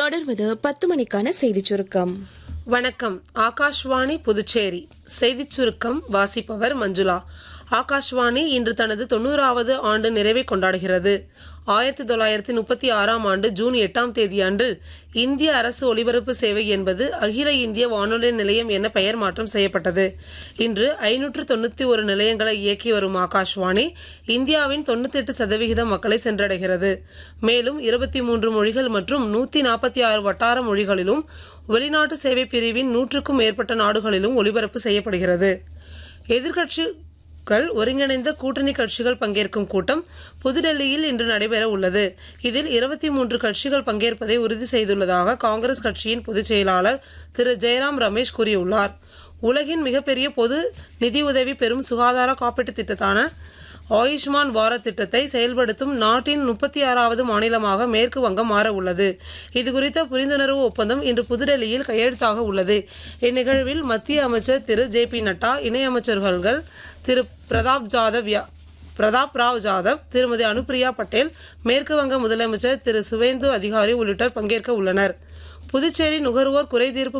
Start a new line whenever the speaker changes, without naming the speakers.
தொடர்வது பத்து மணிக்கான செய்திச் சுருக்கம்
வணக்கம் ஆகாஷ்வாணி புதுச்சேரி செய்திச் சுருக்கம் வாசிப்பவர் மஞ்சுளா ஆகாஷ்வாணி இன்று தனது தொண்ணூறாவது ஆண்டு நிறைவை கொண்டாடுகிறது ஆயிரத்தி தொள்ளாயிரத்தி முப்பத்தி ஆறாம் ஆண்டு ஜூன் எட்டாம் தேதி அன்று இந்திய அரசு ஒலிபரப்பு சேவை என்பது அகில இந்திய வானொலி நிலையம் என பெயர் மாற்றம் செய்யப்பட்டது இன்று ஐநூற்று தொண்ணூற்றி ஒரு நிலையங்களை இயக்கி வரும் ஆகாஷ்வாணி இந்தியாவின் தொண்ணூத்தெட்டு சதவிகித மக்களை சென்றடைகிறது மேலும் இருபத்தி மூன்று மொழிகள் மற்றும் நூற்றி நாற்பத்தி ஆறு வட்டார மொழிகளிலும் வெளிநாட்டு சேவை பிரிவின் நூற்றுக்கும் மேற்பட்ட நாடுகளிலும் ஒலிபரப்பு செய்யப்படுகிறது எதிர்க்கட்சிகள் ஒருங்கிணைந்த கூட்டணி கட்சிகள் பங்கேற்கும் கூட்டம் புதுடெல்லியில் இன்று நடைபெற உள்ளது இதில் இருபத்தி மூன்று கட்சிகள் பங்கேற்பதை உறுதி செய்துள்ளதாக காங்கிரஸ் கட்சியின் பொதுச் செயலாளர் திரு ஜெயராம் ரமேஷ் கூறியுள்ளார் உலகின் மிகப்பெரிய பொது நிதியுதவி பெறும் சுகாதார காப்பீட்டுத் திட்டத்தான ஆயுஷ்மான் பாரத் திட்டத்தை செயல்படுத்தும் நாட்டின் முப்பத்தி ஆறாவது மாநிலமாக மேற்கு வங்கம் மாற உள்ளது இதுகுறித்த புரிந்துணர்வு ஒப்பந்தம் இன்று புதுடெல்லியில் கையெழுத்தாக உள்ளது இந்நிகழ்வில் மத்திய அமைச்சர் திரு ஜே பி நட்டா இணையமைச்சர்கள் திரு பிரதாப் ஜாதவ் யா- பிரதாப் ராவ் ஜாதவ் திருமதி அனுப்பிரியா பட்டேல் மேற்கு வங்க முதலமைச்சர் திரு சுவேந்து அதிகாரி உள்ளிட்டோர் பங்கேற்க உள்ளனர் புதுச்சேரி நுகர்வோர் குறைதீர்ப்பு